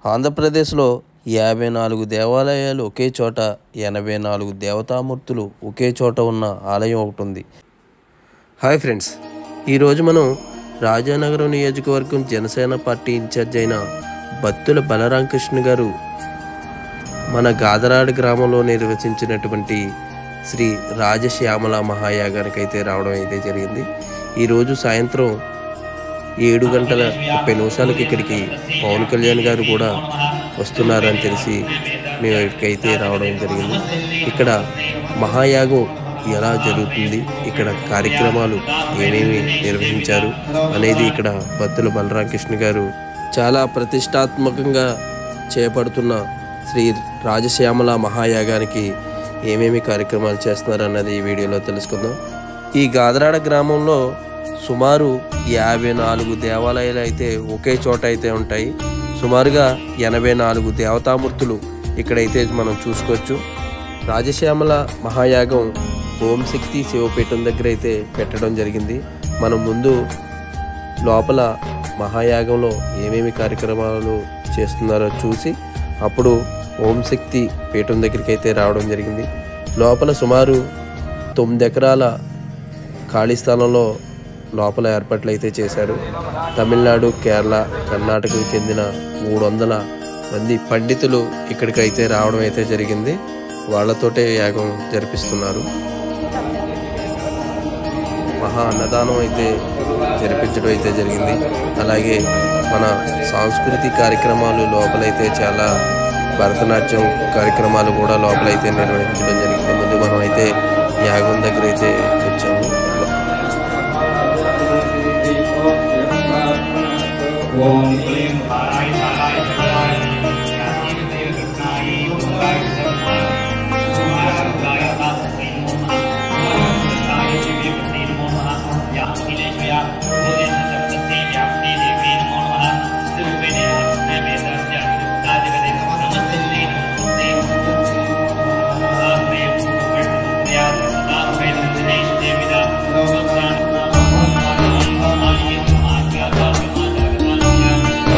ఆంధ్రప్రదేశ్లో యాభై నాలుగు దేవాలయాలు ఒకే చోట ఎనభై నాలుగు దేవతామూర్తులు ఒకే చోట ఉన్న ఆలయం ఒకటి ఉంది హాయ్ ఫ్రెండ్స్ ఈరోజు మనం రాజానగరం నియోజకవర్గం జనసేన పార్టీ ఇన్ఛార్జ్ అయిన బత్తుల బలరామకృష్ణ గారు మన గాదరాడ గ్రామంలో నిర్వచించినటువంటి శ్రీ రాజశ్యామల మహాయాగానికి అయితే రావడం అయితే జరిగింది ఈరోజు సాయంత్రం ఏడు గంటల ముప్పై నిమిషాలకి ఇక్కడికి పవన్ కళ్యాణ్ గారు కూడా వస్తున్నారని తెలిసి మేము ఇక్కడికైతే రావడం జరిగింది ఇక్కడ మహాయాగం ఎలా జరుగుతుంది ఇక్కడ కార్యక్రమాలు ఏమేమి నిర్వహించారు అనేది ఇక్కడ బత్తుల బలరామకృష్ణ గారు చాలా ప్రతిష్టాత్మకంగా చేపడుతున్న శ్రీ రాజశ్యామల మహాయాగానికి ఏమేమి కార్యక్రమాలు చేస్తున్నారు అన్నది ఈ వీడియోలో తెలుసుకుందాం ఈ గాదరాడ గ్రామంలో సుమారు యాభై నాలుగు దేవాలయాలు అయితే ఒకే చోట అయితే ఉంటాయి సుమారుగా ఎనభై నాలుగు దేవతామూర్తులు ఇక్కడైతే మనం చూసుకోవచ్చు రాజశ్యామల మహాయాగం ఓం శక్తి శివపీఠం దగ్గర అయితే పెట్టడం జరిగింది మనం ముందు లోపల మహాయాగంలో ఏమేమి కార్యక్రమాలు చేస్తున్నారో చూసి అప్పుడు ఓం శక్తి పీఠం దగ్గరికి అయితే రావడం జరిగింది లోపల సుమారు తొమ్మిది ఎకరాల ఖాళీ స్థలంలో లోపల ఏర్పాట్లు అయితే చేశారు తమిళనాడు కేరళ కర్ణాటకకు చెందిన మూడు వందల మంది పండితులు ఇక్కడికి అయితే రావడం అయితే జరిగింది వాళ్ళతోటే యాగం జరిపిస్తున్నారు మహా అన్నదానం అయితే జరిపించడం అయితే జరిగింది అలాగే మన సాంస్కృతిక కార్యక్రమాలు లోపలైతే చాలా భరతనాట్యం కార్యక్రమాలు కూడా లోపలైతే నిర్వహించడం జరిగింది ముందు మనం అయితే యాగం దగ్గర అయితే వచ్చాము ఓం క్లీం హారాయ హారాయ శివాయ శాంతి దేవ కృష్ణాయ ఓంకాయ శివాయ కుమారాయ తాత్సై నమః కుమారాయ శివే పతే నమో నమః యా అఖిలేశ్వయ భూదేశ సప్తతే వ్యాప్తే దేవే నమో నమః దివ్యే హస్తే వేదస్య తాదివదే నమస్తే నమస్తే ఆమే పుణ్యా సదా వేదనేశ దేవిదా నమస్కారం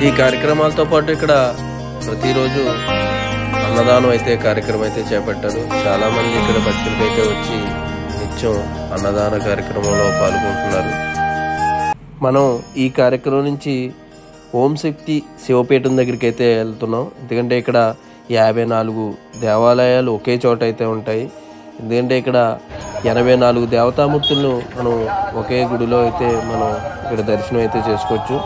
ఈ కార్యక్రమాలతో పాటు ఇక్కడ ప్రతిరోజు అన్నదానం అయితే కార్యక్రమం అయితే చేపట్టారు చాలా మంది ఇక్కడ భక్తులకి అయితే వచ్చి నిత్యం అన్నదాన కార్యక్రమంలో పాల్గొంటున్నారు మనం ఈ కార్యక్రమం నుంచి ఓం శక్తి శివపీఠం దగ్గరికి అయితే వెళ్తున్నాం ఎందుకంటే ఇక్కడ యాభై నాలుగు దేవాలయాలు ఒకే చోట అయితే ఉంటాయి ఎందుకంటే ఇక్కడ ఎనభై నాలుగు దేవతామూర్తులను మనం ఒకే గుడిలో అయితే మనం ఇక్కడ దర్శనం అయితే చేసుకోవచ్చు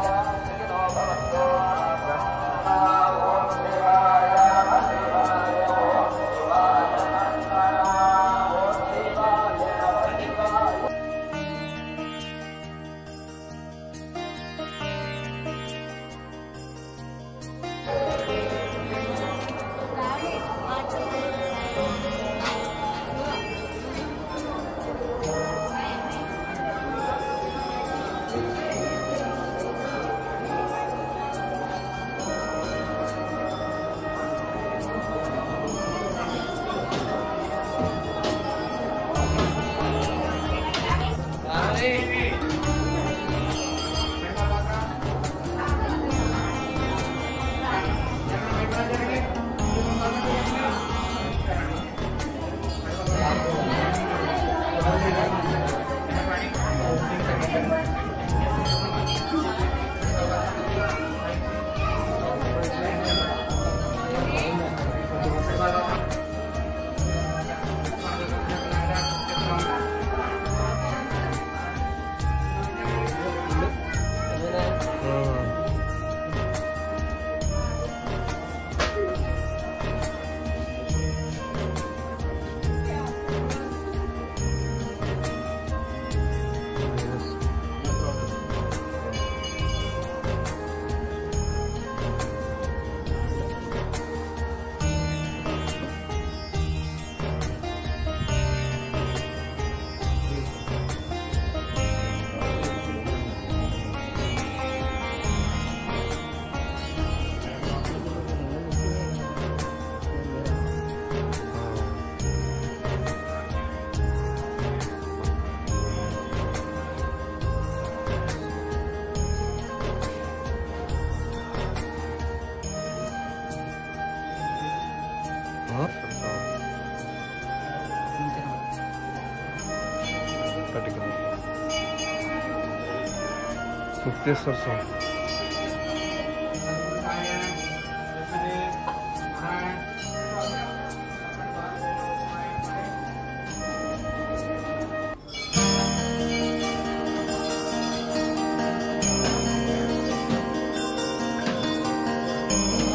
ముక్తేశ్వర స్వామి ఆ